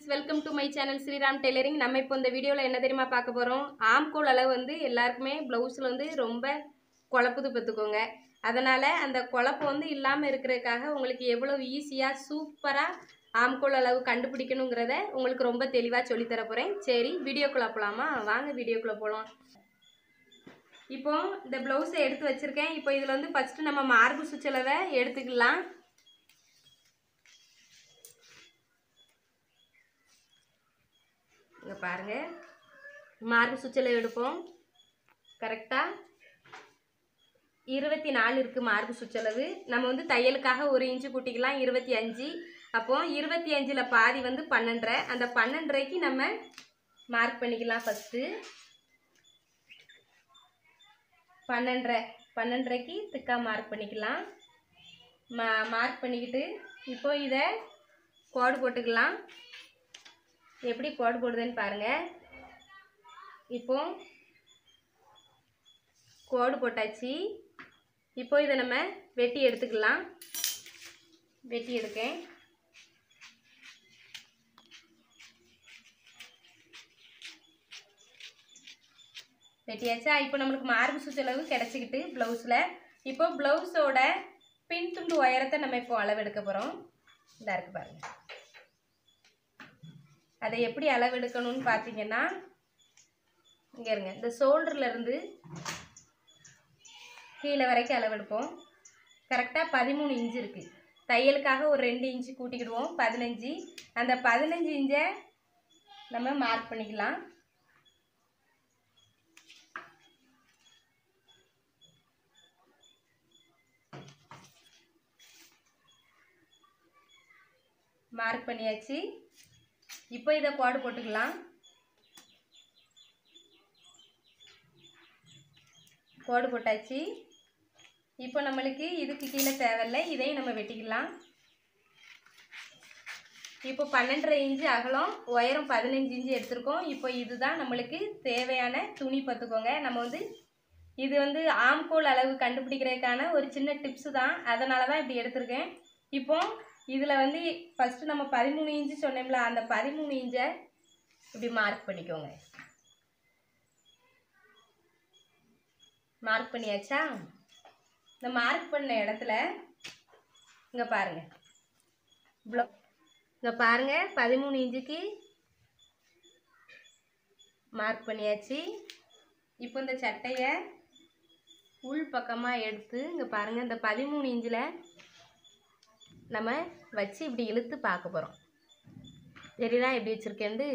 welcome to my channel Sriram tailoring நம்ம இப்போ இந்த வீடியோவில் என்ன தெரியுமா பார்க்க போகிறோம் ஆம்கோல் அளவு வந்து எல்லாருக்குமே ப்ளவுஸில் வந்து ரொம்ப குழப்புது பார்த்துக்கோங்க அதனால் அந்த குழப்பம் வந்து இல்லாமல் இருக்கிறதுக்காக உங்களுக்கு எவ்வளோ ஈஸியாக சூப்பராக ஆம்கோல் அளவு கண்டுபிடிக்கணுங்கிறத உங்களுக்கு ரொம்ப தெளிவாக சொல்லித்தர போகிறேன் சரி வீடியோக்குள்ளே போகலாமா வாங்க வீடியோக்குள்ளே போகலாம் இப்போ இந்த ப்ளவுஸை எடுத்து வச்சுருக்கேன் இப்போ இதில் வந்து ஃபஸ்ட்டு நம்ம மார்பு சுற்றளவை எடுத்துக்கலாம் இங்கே பாருங்கள் மார்பு சுற்றளவு எடுப்போம் கரெக்டாக இருபத்தி நாலு இருக்குது மார்பு சுற்றளவு நம்ம வந்து தையலுக்காக ஒரு இன்ச்சு கூட்டிக்கலாம் இருபத்தி அஞ்சு அப்போ இருபத்தி அஞ்சில் பாதி வந்து பன்னெண்டரை அந்த பன்னெண்டரைக்கு நம்ம மார்க் பண்ணிக்கலாம் ஃபஸ்ட்டு பன்னெண்டரை பன்னெண்டரைக்கு திக்காக மார்க் பண்ணிக்கலாம் மா மார்க் பண்ணிக்கிட்டு இப்போ இதை கோடு போட்டுக்கலாம் எப்படி கோடு போடுதுன்னு பாருங்கள் இப்போ கோடு போட்டாச்சு இப்போ இதை நம்ம வெட்டி எடுத்துக்கலாம் வெட்டி எடுக்கேன் வெட்டியாச்சா இப்போ நம்மளுக்கு மார்பு சுற்றளவு கிடச்சிக்கிட்டு ப்ளவுஸில் இப்போ ப்ளவுஸோட பின் துண்டு உயரத்தை நம்ம இப்போ அளவெடுக்க போகிறோம் இதா இருக்கு பாருங்க அதை எப்படி அளவெடுக்கணும்னு பார்த்தீங்கன்னா இங்கே இருங்க இந்த ஷோல்டர்லேருந்து கீழே வரைக்கும் அளவெடுப்போம் கரெக்டாக பதிமூணு இன்ச்சு இருக்குது தையலுக்காக ஒரு ரெண்டு இன்ச்சு கூட்டிக்கிடுவோம் பதினஞ்சு அந்த பதினஞ்சு இன்ச்சை நம்ம மார்க் பண்ணிக்கலாம் மார்க் பண்ணியாச்சு இப்போ இதை கோடு போட்டுக்கலாம் கோடு போட்டாச்சு இப்போ நம்மளுக்கு இதுக்கு கீழே தேவையில்லை இதையும் நம்ம வெட்டிக்கலாம் இப்போ பன்னெண்டரை இன்ச்சு அகலம் உயரம் பதினஞ்சு இன்ச்சு எடுத்திருக்கோம் இப்போ இதுதான் நம்மளுக்கு தேவையான துணி பார்த்துக்கோங்க நம்ம வந்து இது வந்து ஆம்கோல் அளவு கண்டுபிடிக்கிறதுக்கான ஒரு சின்ன டிப்ஸு தான் அதனால தான் இப்படி எடுத்திருக்கேன் இப்போ இதில் வந்து ஃபஸ்ட்டு நம்ம பதிமூணு இன்ச்சு சொன்னோம்ல அந்த பதிமூணு இன்ச்சை இப்படி மார்க் பண்ணிக்கோங்க மார்க் பண்ணியாச்சா இந்த மார்க் பண்ண இடத்துல இங்கே பாருங்கள் இவ்வளோ இங்கே பாருங்கள் பதிமூணு இன்ச்சுக்கு மார்க் பண்ணியாச்சு இப்போ இந்த சட்டையை உள் பக்கமாக எடுத்து இங்கே பாருங்கள் இந்த பதிமூணு இன்ச்சில் நம்ம வச்சு இப்படி இழுத்து பார்க்க போகிறோம் தெரியுதா எப்படி வச்சுருக்கேன்டு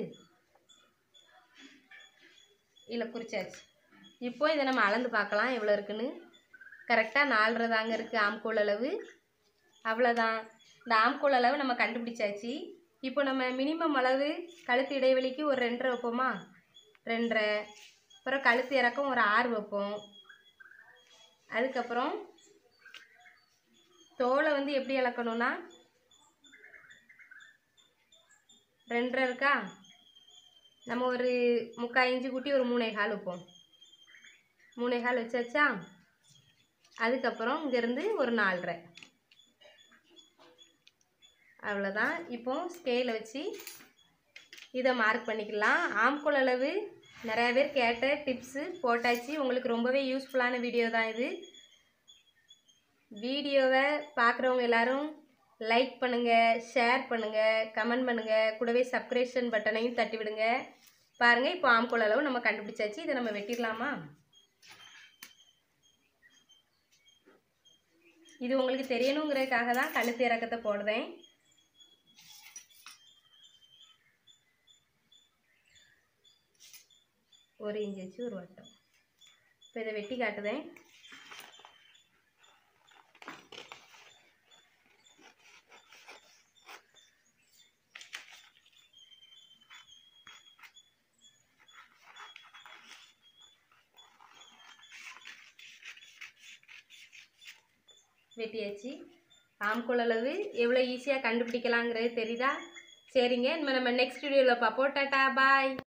இல்லை குறிச்சாச்சு இப்போ இதை நம்ம அளந்து பார்க்கலாம் எவ்வளோ இருக்குன்னு கரெக்டாக நாலரை தாங்க இருக்குது ஆம்கோல் அளவு அவ்வளோதான் இந்த ஆம்கோல் அளவு நம்ம கண்டுபிடிச்சாச்சு இப்போ நம்ம மினிமம் அளவு கழுத்து இடைவெளிக்கு ஒரு ரெண்டரை வைப்போமா ரெண்டரை அப்புறம் கழுத்து இறக்கம் ஒரு ஆறு வைப்போம் அதுக்கப்புறம் தோலை வந்து எப்படி இழக்கணும்னா ரெண்டரை இருக்கா நம்ம ஒரு முக்கால் இன்ச்சு கூட்டி ஒரு மூணே கால் வைப்போம் மூணே கால் வச்சாச்சா அதுக்கப்புறம் இங்கேருந்து ஒரு நாலரை அவ்வளோதான் இப்போ ஸ்கேலை வச்சு இதை மார்க் பண்ணிக்கலாம் ஆம்கோல் அளவு நிறையா பேர் கேட்ட டிப்ஸு போட்டாச்சு உங்களுக்கு ரொம்பவே யூஸ்ஃபுல்லான வீடியோ தான் இது வீடியோவை பார்க்குறவங்க எல்லாரும் லைக் பண்ணுங்கள் ஷேர் பண்ணுங்கள் கமெண்ட் பண்ணுங்கள் கூடவே சப்ஸ்கிரிப்ஷன் பட்டனையும் தட்டி விடுங்க பாருங்கள் இப்போ ஆம்கோல் அளவு நம்ம கண்டுபிடிச்சாச்சு இதை நம்ம வெட்டிடலாமா இது உங்களுக்கு தெரியணுங்கிறதுக்காக தான் கழுத்து இறக்கத்தை போடுறேன் ஒரு இன்ச் வச்சு ஒரு வட்டம் இப்போ இதை வெட்டி காட்டுதேன் வெட்டியாச்சு ஆம்கோல் அளவு எவ்வளோ ஈஸியாக கண்டுபிடிக்கலாங்கிறது தெரியுதா சரிங்க இனிமேல் நம்ம நெக்ஸ்ட் வீடியோவில் பார்ப்போம் டாட்டா பாய்